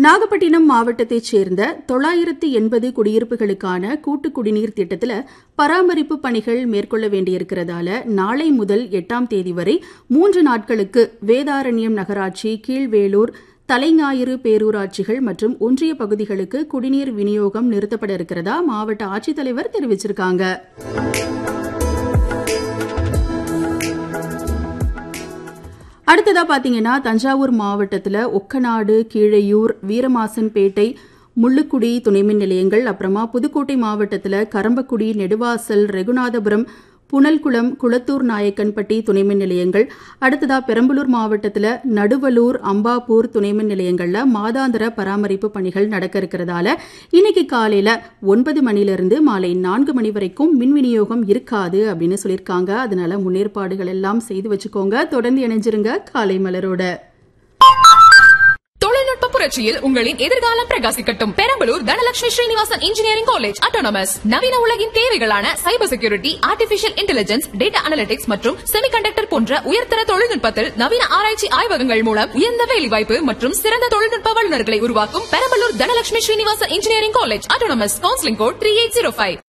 நாகப்பட்டினம் மாவட்டத்தைச் சேர்ந்த தொள்ளாயிரத்து எண்பது குடியிருப்புகளுக்கான கூட்டு குடிநீர் திட்டத்தில் பராமரிப்பு பணிகள் மேற்கொள்ள வேண்டியிருக்கிறதால நாளை முதல் எட்டாம் தேதி வரை மூன்று நாட்களுக்கு வேதாரண்யம் நகராட்சி கீழ்வேலூர் தலைஞாயிறு பேரூராட்சிகள் மற்றும் ஒன்றிய பகுதிகளுக்கு குடிநீர் விநியோகம் நிறுத்தப்பட இருக்கிறதா மாவட்ட ஆட்சித்தலைவர் தெரிவிச்சிருக்காங்க அடுத்ததா பாத்தீங்கன்னா தஞ்சாவூர் மாவட்டத்தில் ஒக்கநாடு கீழையூர் வீரமாசன்பேட்டை முள்ளுக்குடி துணைமின் நிலையங்கள் அப்புறமா புதுக்கோட்டை மாவட்டத்தில் கரம்பக்குடி நெடுவாசல் ரெகுநாதபுரம் புனல்குளம் குளத்தூர் நாயக்கன்பட்டி துணைமின் நிலையங்கள் அடுத்ததா பெரம்பலூர் மாவட்டத்தில் நடுவலூர் அம்பாப்பூர் துணைமின் நிலையங்கள்ல மாதாந்திர பராமரிப்பு பணிகள் நடக்க இருக்கிறதால இன்னைக்கு காலையில ஒன்பது மணிலிருந்து மாலை நான்கு மணி வரைக்கும் மின் விநியோகம் இருக்காது அப்படின்னு சொல்லியிருக்காங்க அதனால முன்னேற்பாடுகள் எல்லாம் செய்து வச்சுக்கோங்க தொடர்ந்து இணைஞ்சிருங்க காலை மலரோட தொழில்நுட்ப புரட்சியில் உங்களின் எதிர்காலம் பிரகாசிக்கட்டும் Perambalur Dhanalakshmi Srinivasan engineering college autonomous நவீன உலகின் தேவைகளான cyber security artificial intelligence data analytics மற்றும் செமிகண்டக்டர் போன்ற உயர்தர தொழில்நுட்பத்தில் நவீன ஆராய்ச்சி ஆய்வகங்கள் மூலம் உயர்ந்த வேலைவாய்ப்பு மற்றும் சிறந்த தொழில்நுட்ப வல்லுநர்களை உருவாக்கும் Perambalur Dhanalakshmi Srinivasan engineering college autonomous counselling code three eight zero five